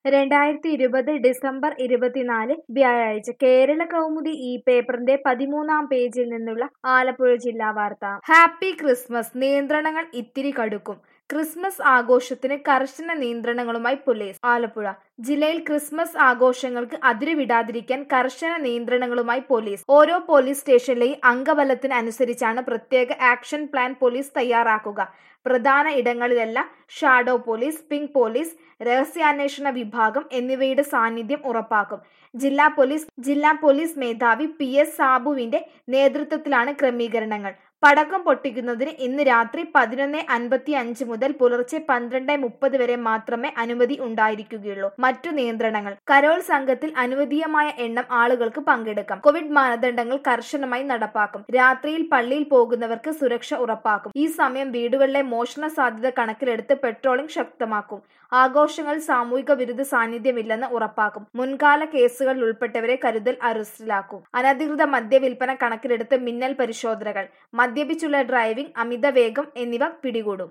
രണ്ടായിരത്തി ഇരുപത് ഡിസംബർ ഇരുപത്തിനാല് വ്യാഴാഴ്ച കേരള കൗമുദി ഈ പേപ്പറിന്റെ പതിമൂന്നാം പേജിൽ നിന്നുള്ള ആലപ്പുഴ ജില്ലാ വാർത്ത ഹാപ്പി ക്രിസ്മസ് നിയന്ത്രണങ്ങൾ ഇത്തിരി കടുക്കും ക്രിസ്മസ് ആഘോഷത്തിന് കർശന നിയന്ത്രണങ്ങളുമായി പോലീസ് ആലപ്പുഴ ജില്ലയിൽ ക്രിസ്മസ് ആഘോഷങ്ങൾക്ക് അതിരുവിടാതിരിക്കാൻ കർശന നിയന്ത്രണങ്ങളുമായി പോലീസ് ഓരോ പോലീസ് സ്റ്റേഷനിലെയും അംഗബലത്തിന് അനുസരിച്ചാണ് പ്രത്യേക ആക്ഷൻ പ്ലാൻ പോലീസ് തയ്യാറാക്കുക പ്രധാന ഇടങ്ങളിലെല്ലാം ഷാഡോ പോലീസ് പിങ്ക് പോലീസ് രഹസ്യാന്വേഷണ വിഭാഗം എന്നിവയുടെ സാന്നിധ്യം ഉറപ്പാക്കും ജില്ലാ പോലീസ് ജില്ലാ പോലീസ് മേധാവി പി എസ് സാബുവിന്റെ നേതൃത്വത്തിലാണ് ക്രമീകരണങ്ങൾ പടക്കം പൊട്ടിക്കുന്നതിന് ഇന്ന് രാത്രി പതിനൊന്ന് അൻപത്തി അഞ്ച് മുതൽ പുലർച്ചെ പന്ത്രണ്ട് മുപ്പത് വരെ മാത്രമേ അനുമതി ഉണ്ടായിരിക്കുകയുള്ളൂ മറ്റു നിയന്ത്രണങ്ങൾ കരോൾ സംഘത്തിൽ അനുവദീയമായ എണ്ണം ആളുകൾക്ക് പങ്കെടുക്കാം കോവിഡ് മാനദണ്ഡങ്ങൾ കർശനമായി നടപ്പാക്കും രാത്രിയിൽ പള്ളിയിൽ പോകുന്നവർക്ക് സുരക്ഷ ഉറപ്പാക്കും ഈ സമയം വീടുകളിലെ മോഷണ സാധ്യത കണക്കിലെടുത്ത് പെട്രോളിംഗ് ശക്തമാക്കും ആഘോഷങ്ങൾ സാമൂഹിക വിരുദ്ധ സാന്നിധ്യമില്ലെന്ന് ഉറപ്പാക്കും മുൻകാല കേസുകളിൽ ഉൾപ്പെട്ടവരെ കരുതൽ അറസ്റ്റിലാക്കും അനധികൃത മദ്യവിൽപ്പന കണക്കിലെടുത്ത് മിന്നൽ പരിശോധനകൾ മദ്യപിച്ചുള്ള ഡ്രൈവിംഗ് അമിതവേഗം എന്നിവ പിടികൂടും